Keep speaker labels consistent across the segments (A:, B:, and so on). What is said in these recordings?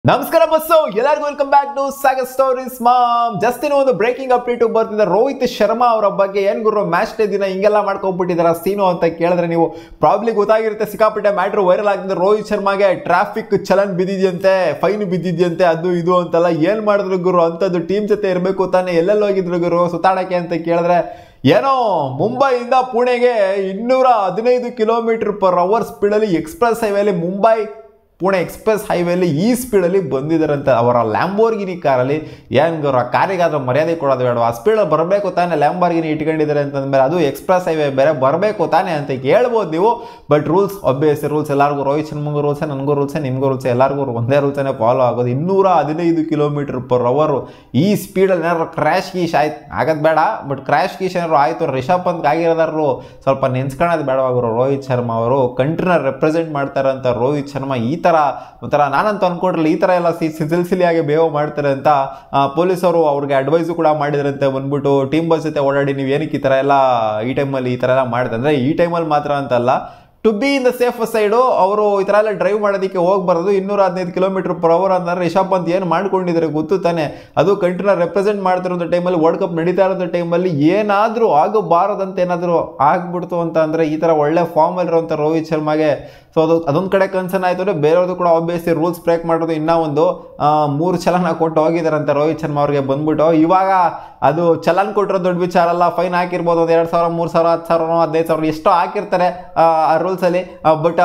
A: ನಮಸ್ಕಾರ ಬಸ್ಸು ಎಲ್ಲರಿಗೂ welcome back to Sagar stories ಮಾಮ್ ಜಸ್ಟ್ ಇನ್ನು ಒಂದು ಬ್ರೇಕಿಂಗ್ ಅಪ್ಡೇಟ್ ಬರ್ತಿದೆ ರೋಹಿತ್ ಶರ್ಮಾ ಅವರ ಬಗ್ಗೆ ಏನ್ ಗುರು ಮ್ಯಾಚ್ ಡೇ ದಿನ ಹಿಂಗೆಲ್ಲ ಮಾಡ್ಕೊಂಡ್ಬಿಟ್ಟಿದಾರ ಸೀನು ಅಂತ ಕೇಳಿದ್ರೆ ನೀವು ಪ್ರಾಬ್ಲಿ ಗೊತ್ತಾಗಿರುತ್ತೆ ಸಿಕ್ಕಾಪಟ್ಟೆ ಮ್ಯಾಟ್ರ್ ವೈರಲ್ ಆಗ್ತಿದೆ ರೋಹಿತ್ ಶರ್ಮಾಗೆ ಟ್ರಾಫಿಕ್ ಚಲನ್ ಬಿದ್ದಿದ್ಯಂತೆ ಫೈನ್ ಬಿದ್ದಿದ್ಯಂತೆ ಅದು ಇದು ಅಂತೆಲ್ಲ ಏನ್ ಮಾಡಿದ್ರು ಗುರು ಅಂತದ್ದು ಟೀಮ್ ಜೊತೆ ಇರಬೇಕು ತಾನೇ ಎಲ್ಲೆಲ್ಲಿ ಹೋಗಿದ್ರು ಗುರು ಸುತ್ತಾಡಕ್ಕೆ ಅಂತ ಕೇಳಿದ್ರೆ ಏನೋ ಮುಂಬೈಯಿಂದ ಪುಣೆಗೆ ಇನ್ನೂರ ಹದಿನೈದು ಕಿಲೋಮೀಟರ್ ಪರ್ ಅವರ್ ಸ್ಪೀಡಲ್ಲಿ ಎಕ್ಸ್ಪ್ರೆಸ್ ಹೈವೇಲಿ ಮುಂಬೈ ಪುಣೆ ಎಕ್ಸ್ಪ್ರೆಸ್ ಹೈವೇಲಿ ಈ ಸ್ಪೀಡಲ್ಲಿ ಬಂದಿದ್ದಾರಂತ ಅವರ ಲ್ಯಾಂಬೋರ್ಗಿನಿ ಕಾರಲ್ಲಿ ಹೆಂಗ್ ಅವರ ಕಾರಿಗಾದ್ರೂ ಮರ್ಯಾದೆ ಕೊಡೋದು ಬೇಡ ಆ ಸ್ಪೀಡಲ್ಲಿ ಬರಬೇಕು ತಾನೇ ಲ್ಯಾಂಬೋರ್ಗಿನಿ ಇಟ್ಕೊಂಡಿದ್ದಾರೆ ಅಂತಂದ್ಮೇಲೆ ಅದು ಎಕ್ಸ್ಪ್ರೆಸ್ ಹೈವೇ ಬೇರೆ ಬರಬೇಕು ತಾನೇ ಅಂತ ಹೇಳ್ಬೋದು ನೀವು ಬಟ್ ರೂಲ್ಸ್ ಒಬ್ಬಿಯಸ್ ರೂಲ್ಸ್ ಎಲ್ಲರಿಗೂ ರೋಹಿತ್ ಶರ್ಮಗೂ ರೂಲ್ಸೇ ನನಗೂ ರೂಲ್ಸೇ ನಿಮಗೂ ರೂಲ್ಸ್ ಎಲ್ಲರಿಗೂ ಒಂದೇ ರೂಲ್ಸೇ ಫಾಲೋ ಆಗೋದು ಇನ್ನೂರ ಹದಿನೈದು ಕಿಲೋಮೀಟರ್ ಪರ್ ಅವರು ಈ ಸ್ಪೀಡಲ್ಲಿ ಏನಾದ್ರು ಕ್ರ್ಯಾಶ್ ಗೀಶ್ ಆಯ್ತು ಆಗೋದು ಬೇಡ ಬಟ್ ಕ್ರ್ಯಾಶ್ ಗೀಶ್ ಏನಾದ್ರು ಆಯಿತು ರಿಷಬ್ ಪಂತ್ ಆಗಿರೋದಾದ್ರು ಸ್ವಲ್ಪ ನೆನ್ಸ್ಕೊಳ್ಳೋದು ಬೇಡವಾಗರು ರೋಹಿತ್ ಶರ್ಮಾ ಅವರು ಕಂಟ್ರಿನ ರೆಪ್ರೆಸೆಂಟ್ ಮಾಡ್ತಾರಂತ ರೋಹಿತ್ ಶರ್ಮಾ ಈ ಥರ ಒಂಥರ ನಾನಂತ ಅನ್ಕೊಂಡ್ರಲ್ಲ ಈ ಥರ ಎಲ್ಲ ಸಿ ಸಿಲ್ಸಿಲಿಯಾಗಿ ಬೇವ್ ಮಾಡ್ತಾರೆ ಅಂತ ಪೊಲೀಸರು ಅವ್ರಿಗೆ ಅಡ್ವೈಸು ಕೂಡ ಮಾಡಿದ್ರಂತೆ ಬಂದ್ಬಿಟ್ಟು ಟೀಮ್ ಬಸ್ ಜೊತೆ ಓಡಾಡಿ ನೀವು ಏನಕ್ಕೆ ಈ ಥರ ಎಲ್ಲ ಈ ಟೈಮಲ್ಲಿ ಈ ಥರ ಎಲ್ಲ ಮಾಡಿದೆ ಅಂದರೆ ಈ ಟೈಮಲ್ಲಿ ಮಾತ್ರ ಅಂತಲ್ಲ to be in the safe side ಅವರು ಈ ಥರ ಎಲ್ಲ ಡ್ರೈವ್ ಮಾಡೋದಕ್ಕೆ ಹೋಗ್ಬಾರ್ದು ಇನ್ನೂರ ಹದಿನೈದು ಕಿಲೋಮೀಟರ್ ಪರ್ ಅವರ್ ಅಂದ್ರೆ ರಿಷಬ್ ಪಂತ್ ಏನು ಮಾಡ್ಕೊಂಡಿದ್ದಾರೆ ಗೊತ್ತು ತಾನೆ ಅದು ಕಂಟ್ರಿನ ರೆಪ್ರೆಸೆಂಟ್ ಮಾಡ್ತಿರೋಂಥ ಟೈಮಲ್ಲಿ ವರ್ಲ್ಡ್ ಕಪ್ ನಡೀತಾ ಇರೋಂಥ ಟೈಮಲ್ಲಿ ಏನಾದರೂ ಆಗಬಾರದಂತ ಏನಾದರೂ ಆಗ್ಬಿಡ್ತು ಅಂತ ಅಂದರೆ ಈ ಥರ ಒಳ್ಳೆ ಫಾರ್ಮಲ್ಲಿರೋಂಥ ರೋಹಿತ್ ಶರ್ಮಾಗೆ ಸೊ ಅದು ಅದೊಂದು ಕಡೆ ಕನ್ಸರ್ನ್ ಆಯಿತು ಅಂದರೆ ಬೇರೆಯವ್ರದ್ದು ಕೂಡ ಆಬ್ವಿಯಸ್ಲಿ ರೂಲ್ಸ್ ಬ್ರೇಕ್ ಮಾಡೋದು ಇನ್ನೂ ಒಂದು ಆ, ಮೂರು ಚಲನ ಕೊಟ್ಟು ಹೋಗಿದಾರಂತೆ ರೋಹಿತ್ ಶರ್ಮಾ ಅವ್ರಿಗೆ ಬಂದ್ಬಿಟ್ಟು ಇವಾಗ ಅದು ಚಲನ್ ಕೊಟ್ಟಿರೋ ದೊಡ್ಡ ವಿಚಾರ ಅಲ್ಲ ಫೈನ್ ಹಾಕಿರ್ಬೋದು ಒಂದು ಎರಡು ಸಾವಿರ ಮೂರು ಸಾವಿರ ಹತ್ತು ಸಾವಿರ ಹದಿನೈದು ಸಾವಿರ ಎಷ್ಟೋ ಹಾಕಿರ್ತಾರೆ ಆ ರೂಲ್ಸಲ್ಲಿ ಬಟ್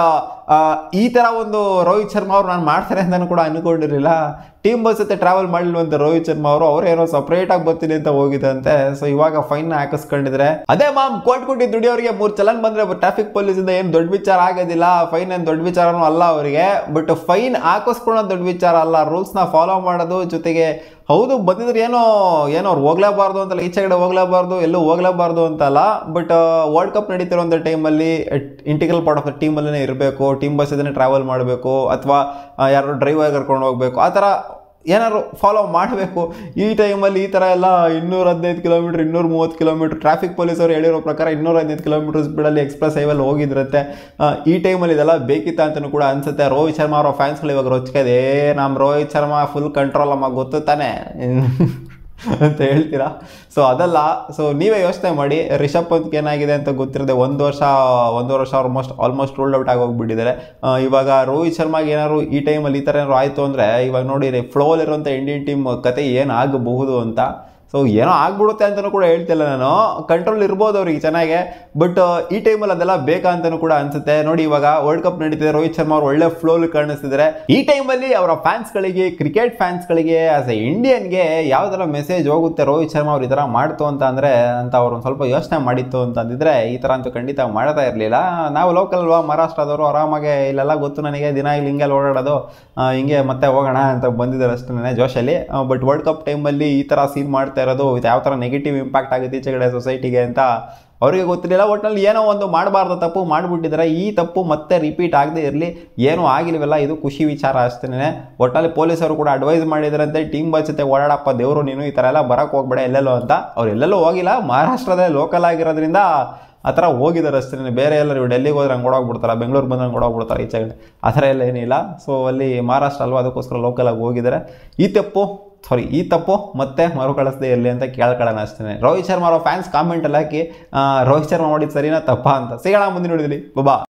A: ಈ ಥರ ಒಂದು ರೋಹಿತ್ ಶರ್ಮಾ ಅವ್ರು ನಾನು ಮಾಡ್ತಾರೆ ಅಂತಲೂ ಕೂಡ ಅನ್ಕೊಂಡಿರಲಿಲ್ಲ ಟೀಮ್ ಬಸ್ ಜೊತೆ ಟ್ರಾವೆಲ್ ಮಾಡಲಿಲ್ವಂತೆ ರೋಹಿತ್ ಶರ್ಮಾ ಅವರು ಅವ್ರೇನೋ ಸಪ್ರೇಟ್ ಆಗಿ ಬರ್ತೀನಿ ಅಂತ ಹೋಗಿದಂತೆ ಸೊ ಇವಾಗ ಫೈನ್ ಹಾಕಿಸ್ಕೊಂಡಿದ್ರೆ ಅದೇ ಮಾಮ್ ಕೋಟ್ ಕೊಟ್ಟು ದುಡಿಯೋರಿಗೆ ಮೂರು ಚಲನ್ ಬಂದ್ರೆ ಟ್ರಾಫಿಕ್ ಪೊಲೀಸ್ ಇಂದ ಏನು ದೊಡ್ಡ ವಿಚಾರ ಆಗೋದಿಲ್ಲ ಫೈನ್ ಏನು ದೊಡ್ಡ ವಿಚಾರನೂ ಅಲ್ಲ ಅವರಿಗೆ ಬಟ್ ಫೈನ್ ಹಾಕಿಸ್ಕೊಳ್ಳೋದು ದೊಡ್ಡ ವಿಚಾರ ಅಲ್ಲ ರೂಲ್ಸ್ನ ಫಾಲೋ ಮಾಡೋದು ಜೊತೆಗೆ ಹೌದು ಬಂದಿದ್ರೆ ಏನೋ ಏನೋ ಅವ್ರು ಹೋಗ್ಲೇಬಾರ್ದು ಅಂತಲ್ಲ ಈಚೆ ಕಡೆ ಹೋಗ್ಲೇಬಾರ್ದು ಎಲ್ಲೂ ಹೋಗ್ಲೇಬಾರ್ದು ಅಂತಲ್ಲ ಬಟ್ ವರ್ಲ್ಡ್ ಕಪ್ ನಡೀತಿರೋಂಥ ಟೈಮಲ್ಲಿ ಇಂಟಿಗ್ರಲ್ ಪಾರ್ಟ್ ಆಫ್ ದ ಟೀಮಲ್ಲೇ ಇರಬೇಕು ಟೀಮ್ ಬಸ್ ಇದನ್ನೇ ಟ್ರಾವೆಲ್ ಮಾಡಬೇಕು ಅಥವಾ ಯಾರು ಡ್ರೈವರ್ ಕರ್ಕೊಂಡು ಹೋಗಬೇಕು ಆ ಥರ ಏನಾದ್ರು ಫಾಲೋ ಮಾಡಬೇಕು ಈ ಟೈಮಲ್ಲಿ ಈ ಥರ ಎಲ್ಲ ಇನ್ನೂರ ಹದಿನೈದು ಕಿಲೋಮೀಟ್ರ್ ಇನ್ನೂರ ಮೂವತ್ತು ಕಿಲೋಮೀಟ್ರ್ ಟ್ರಾಫಿಕ್ ಪೊಲೀಸರು ಹೇಳಿರೋ ಪ್ರಕಾರ ಇನ್ನೂರ ಹದಿನೈದು ಕಿಲೋಮೀಟರ್ ಸ್ಪೀಡಲ್ಲಿ ಎಕ್ಸ್ಪ್ರೆಸ್ ಹೈವಲ್ಲಿ ಹೋಗಿದ್ರಂತೆ ಆ, ಈ ಟೈಮಲ್ಲಿ ಇದೆಲ್ಲ ಬೇಕಿತ್ತ ಅಂತಲೂ ಕೂಡ ಅನ್ಸುತ್ತೆ ರೋಹಿತ್ ಶರ್ಮಾ ಅವರ ಫ್ಯಾನ್ಸ್ಗಳು ಇವಾಗ ರೊಚ್ಕದೆ ನಮ್ಮ ರೋಹಿತ್ ಶರ್ಮಾ ಫುಲ್ ಕಂಟ್ರೋಲ್ ಅಮ್ಮ ಗೊತ್ತು ತಾನೆ ಅಂತ ಹೇಳ್ತೀರಾ ಸೊ ಅದಲ್ಲ ಸೊ ನೀವೇ ಯೋಚನೆ ಮಾಡಿ ರಿಷಬ್ ಪಂತ್ಗೆ ಏನಾಗಿದೆ ಅಂತ ಗೊತ್ತಿರದೆ ಒಂದು ವರ್ಷ ಒಂದೂವರೆ ವರ್ಷ ಆಲ್ಮೋಸ್ಟ್ ಆಲ್ಮೋಸ್ಟ್ ರೂಲ್ಡ್ ಔಟ್ ಆಗಿ ಹೋಗ್ಬಿಟ್ಟಿದ್ದಾರೆ ಆ, ಇವಾಗ ರೋಹಿತ್ ಶರ್ಮಾಗೆ ಏನಾದ್ರು ಈ ಟೈಮಲ್ಲಿ ಈ ಥರ ಏನಾದ್ರು ಆಯಿತು ಅಂದರೆ ಇವಾಗ ನೋಡಿ ಫ್ಲೋಲಿರುವಂಥ ಇಂಡಿಯನ್ ಟೀಮ್ ಕತೆ ಏನಾಗಬಹುದು ಅಂತ ಸೊ ಏನೋ ಆಗ್ಬಿಡುತ್ತೆ ಅಂತಲೂ ಕೂಡ ಹೇಳ್ತಿಲ್ಲ ನಾನು ಕಂಟ್ರೋಲ್ ಇರ್ಬೋದು ಅವ್ರಿಗೆ ಚೆನ್ನಾಗೆ ಬಟ್ ಈ ಟೈಮಲ್ಲಿ ಅದೆಲ್ಲ ಬೇಕಾ ಅಂತಲೂ ಕೂಡ ಅನ್ಸುತ್ತೆ ನೋಡಿ ಇವಾಗ ವರ್ಲ್ಡ್ ಕಪ್ ನಡೀತಿದೆ ರೋಹಿತ್ ಶರ್ಮಾ ಅವ್ರು ಒಳ್ಳೆ ಫ್ಲೋಲ್ ಕಾಣಿಸ್ತಿದ್ದಾರೆ ಈ ಟೈಮಲ್ಲಿ ಅವರ ಫ್ಯಾನ್ಸ್ಗಳಿಗೆ ಕ್ರಿಕೆಟ್ ಫ್ಯಾನ್ಸ್ಗಳಿಗೆ ಆಸ್ ಎ ಇಂಡಿಯನ್ಗೆ ಯಾವ್ದೆಲ್ಲ ಮೆಸೇಜ್ ಹೋಗುತ್ತೆ ರೋಹಿತ್ ಶರ್ಮಾ ಅವ್ರು ಈ ಥರ ಮಾಡ್ತು ಅಂತ ಅಂದರೆ ಅಂತ ಅವ್ರು ಒಂದು ಸ್ವಲ್ಪ ಯೋಚನೆ ಮಾಡಿತ್ತು ಅಂತ ಅಂದಿದ್ರೆ ಈ ಥರ ಅಂತೂ ಖಂಡಿತ ಮಾಡ್ತಾ ಇರಲಿಲ್ಲ ನಾವು ಲೋಕಲ್ ಅಲ್ವಾ ಮಹಾರಾಷ್ಟ್ರದವರು ಆರಾಮಾಗಿ ಇಲ್ಲೆಲ್ಲ ಗೊತ್ತು ನನಗೆ ದಿನ ಇಲ್ಲಿ ಹಿಂಗೆಲ್ಲ ಓಡಾಡೋದು ಆ, ಹಿಂಗೆ ಮತ್ತೆ ಹೋಗೋಣ ಅಂತ ಬಂದಿದ್ದಾರೆ ಅಷ್ಟೇ ಜೋಶಲ್ಲಿ ಬಟ್ ವರ್ಲ್ಡ್ ಕಪ್ ಟೈಮಲ್ಲಿ ಈ ಥರ ಸೀನ್ ಮಾಡ್ತಾ ಇರೋದು ಇದು ಯಾವ ಥರ ನೆಗೆಟಿವ್ ಇಂಪ್ಯಾಕ್ಟ್ ಆಗುತ್ತೆ ಈಚೆ ಕಡೆ ಸೊಸೈಟಿಗೆ ಅಂತ ಅವರಿಗೆ ಗೊತ್ತಿರಲಿಲ್ಲ ಒಟ್ಟಿನಲ್ಲಿ ಏನೋ ಒಂದು ಮಾಡಬಾರ್ದು ತಪ್ಪು ಮಾಡಿಬಿಟ್ಟಿದ್ದಾರೆ ಈ ತಪ್ಪು ಮತ್ತೆ ರಿಪೀಟ್ ಆಗದೆ ಇರಲಿ ಏನೂ ಆಗಿಲ್ವಲ್ಲ ಇದು ಖುಷಿ ವಿಚಾರ ಅಷ್ಟೇ ಒಟ್ಟಿನಲ್ಲಿ ಪೊಲೀಸರು ಕೂಡ ಅಡ್ವೈಸ್ ಮಾಡಿದ್ರಂತೆ ಟೀಮ್ ಬಸ್ ಜೊತೆ ಓಡಾಡಪ್ಪ ದೇವರು ನೀನು ಈ ಥರ ಎಲ್ಲ ಬರೋಕ್ಕೆ ಹೋಗ್ಬೇಡ ಎಲ್ಲೆಲ್ಲೋ ಅಂತ ಅವ್ರು ಎಲ್ಲೆಲ್ಲೋ ಹೋಗಿಲ್ಲ ಮಹಾರಾಷ್ಟ್ರದಲ್ಲೇ ಲೋಕಲ್ ಆಗಿರೋದ್ರಿಂದ ಆ ಥರ ಹೋಗಿದ್ದಾರೆ ಅಷ್ಟೇ ಬೇರೆ ಎಲ್ಲ ನೀವು ಡೆಲ್ಲಿಗೆ ಹೋದ್ರೆ ಹಂಗೆ ಓಡೋಗ್ಬಿಡ್ತಾರೆ ಬೆಂಗಳೂರು ಬಂದ್ರೆ ಹಂಗೆ ಓಡೋಗ್ಬಿಡ್ತಾರೆ ಈಚೆ ಕಡೆ ಆ ಥರ ಎಲ್ಲ ಏನಿಲ್ಲ ಸೊ ಅಲ್ಲಿ ಮಹಾರಾಷ್ಟ್ರ ಅಲ್ವಾ ಅದಕ್ಕೋಸ್ಕರ ಲೋಕಲಾಗಿ ಹೋಗಿದ್ದಾರೆ ಈ ತಪ್ಪು ಸಾರಿ ಈ ತಪ್ಪು ಮತ್ತೆ ಮರುಕಳಿಸದೇ ಇರಲಿ ಅಂತ ಕೇಳ್ಕೊಳ್ಳೋಣ ಅಷ್ಟೇ ರೋಹಿತ್ ಶರ್ಮಾ ಅವರ ಫ್ಯಾನ್ಸ್ ಕಾಮೆಂಟಲ್ಲಿ ಹಾಕಿ ಆ, ರೋಹಿತ್ ಶರ್ಮಾ ಮಾಡಿದ್ದು ಸರಿನಾ ತಪ್ಪಾ ಅಂತ ಸಿಗೋಣ ಮುಂದಿನ ನೋಡಿದ್ರಿ ಬಾ